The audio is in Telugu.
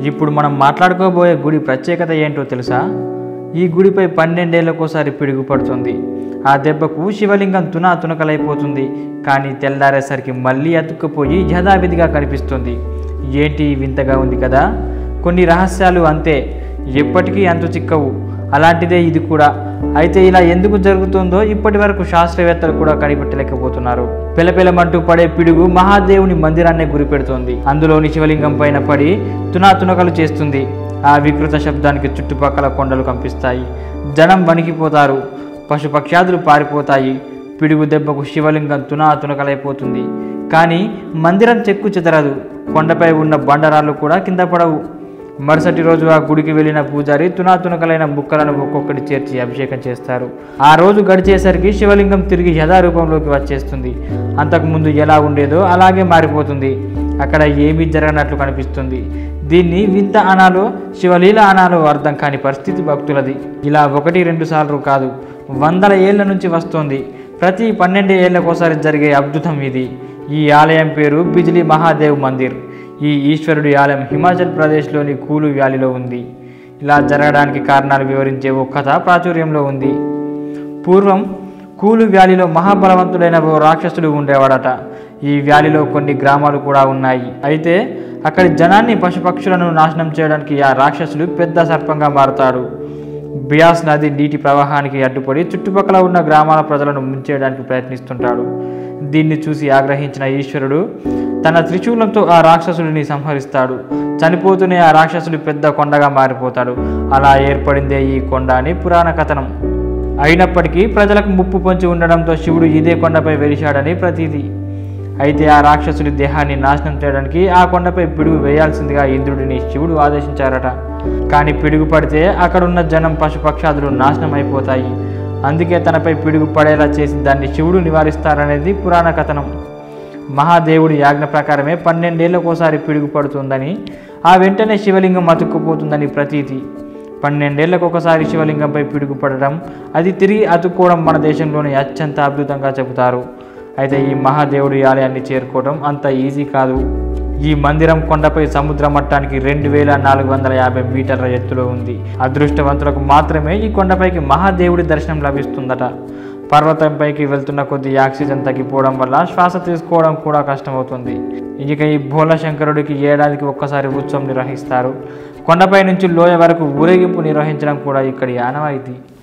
ఇప్పుడు మనం మాట్లాడుకోబోయే గుడి ప్రత్యేకత ఏంటో తెలుసా ఈ గుడిపై పన్నెండేళ్లకోసారి పిడుగు పడుతుంది ఆ దెబ్బకు శివలింగం తునా తునకలైపోతుంది కానీ తెల్లారేసరికి మళ్ళీ అతుక్కుపోయి యథావిధిగా కనిపిస్తుంది ఏంటి వింతగా ఉంది కదా కొన్ని రహస్యాలు అంతే ఎప్పటికీ అంతు చిక్కవు అలాంటిదే ఇది కూడా అయితే ఇలా ఎందుకు జరుగుతుందో ఇప్పటి వరకు శాస్త్రవేత్తలు కూడా కనిపెట్టలేకపోతున్నారు పిలపిలమంటూ పడే పిడుగు మహాదేవుని మందిరాన్నే గురిపెడుతోంది అందులోని శివలింగం పైన పడి తునాతునకలు చేస్తుంది ఆ వికృత శబ్దానికి చుట్టుపక్కల కొండలు కంపిస్తాయి జనం వణికిపోతారు పశుపక్ష్యాదులు పారిపోతాయి పిడుగు దెబ్బకు శివలింగం తునా తునకలైపోతుంది కానీ మందిరం చెక్కు చెదరదు కొండపై ఉన్న బండరాళ్ళు కూడా కింద పడవు మరుసటి రోజు ఆ గుడికి వెళ్ళిన పూజారి తునాతునకలైన ముక్కలను ఒక్కొక్కటి చేర్చి అభిషేకం చేస్తారు ఆ రోజు గడిచేసరికి శివలింగం తిరిగి యథారూపంలోకి వచ్చేస్తుంది అంతకుముందు ఎలా ఉండేదో అలాగే మారిపోతుంది అక్కడ ఏమీ జరగనట్లు కనిపిస్తుంది దీన్ని వింత అనాలో శివలీల అనాలో అర్థం కాని పరిస్థితి భక్తులది ఇలా ఒకటి రెండు సార్లు కాదు వందల ఏళ్ల నుంచి వస్తోంది ప్రతి పన్నెండు ఏళ్లకోసారి జరిగే అద్భుతం ఇది ఈ ఆలయం పేరు బిజిలీ మహాదేవ్ మందిర్ ఈ ఈశ్వరుడి ఆలయం హిమాచల్ ప్రదేశ్లోని కూలు వ్యాలీలో ఉంది ఇలా జరగడానికి కారణాలు వివరించే ఓ కథ ప్రాచుర్యంలో ఉంది పూర్వం కూలు వ్యాలీలో మహాబలవంతుడైన ఓ రాక్షసుడు ఉండేవాడట ఈ వ్యాలీలో కొన్ని గ్రామాలు కూడా ఉన్నాయి అయితే అక్కడి జనాన్ని పశుపక్షులను నాశనం చేయడానికి ఆ రాక్షసుడు పెద్ద సర్పంగా మారుతాడు బియాస్ నది నీటి ప్రవాహానికి అడ్డుపడి చుట్టుపక్కల ఉన్న గ్రామాల ప్రజలను ముంచేయడానికి ప్రయత్నిస్తుంటాడు దీన్ని చూసి ఆగ్రహించిన ఈశ్వరుడు తన త్రిశూలంతో ఆ రాక్షసుడిని సంహరిస్తాడు చనిపోతూనే ఆ రాక్షసుడు పెద్ద కొండగా మారిపోతాడు అలా ఏర్పడిందే ఈ కొండ అని పురాణ కథనం అయినప్పటికీ ప్రజలకు ముప్పు పొంచి ఉండడంతో శివుడు ఇదే కొండపై వెలిశాడని ప్రతీది అయితే ఆ రాక్షసుడి దేహాన్ని నాశనం చేయడానికి ఆ కొండపై పిడుగు వేయాల్సిందిగా ఇంద్రుడిని శివుడు ఆదేశించారట కానీ పిడుగు పడితే అక్కడున్న జనం పశుపక్షాదులు నాశనం అయిపోతాయి అందుకే తనపై పిడుగు పడేలా చేసి దాన్ని శివుడు నివారిస్తారనేది పురాణ కథనం మహాదేవుడి యాజ్ఞ ప్రకారమే పన్నెండేళ్లకోసారి పిడుగు పడుతుందని ఆ వెంటనే శివలింగం అతుక్కుపోతుందని ప్రతీతి పన్నెండేళ్లకు ఒకసారి శివలింగంపై పిడుగు పడడం అది తిరిగి అతుక్కోవడం మన దేశంలోని అత్యంత అద్భుతంగా చెబుతారు అయితే ఈ మహాదేవుడి ఆలయాన్ని చేరుకోవడం అంత ఈజీ కాదు ఈ మందిరం కొండపై సముద్ర మట్టానికి రెండు వేల నాలుగు వందల యాభై మీటర్ల ఎత్తులో ఉంది అదృష్టవంతులకు మాత్రమే ఈ కొండపైకి మహాదేవుడి దర్శనం లభిస్తుందట పర్వతంపైకి వెళ్తున్న కొద్ది ఆక్సిజన్ తగ్గిపోవడం వల్ల శ్వాస తీసుకోవడం కూడా కష్టమవుతుంది ఇక ఈ భోల శంకరుడికి ఏడాదికి ఒక్కసారి ఉత్సవం నిర్వహిస్తారు కొండపై నుంచి లోయ వరకు ఊరేగింపు నిర్వహించడం కూడా ఇక్కడి ఆనవాయితీ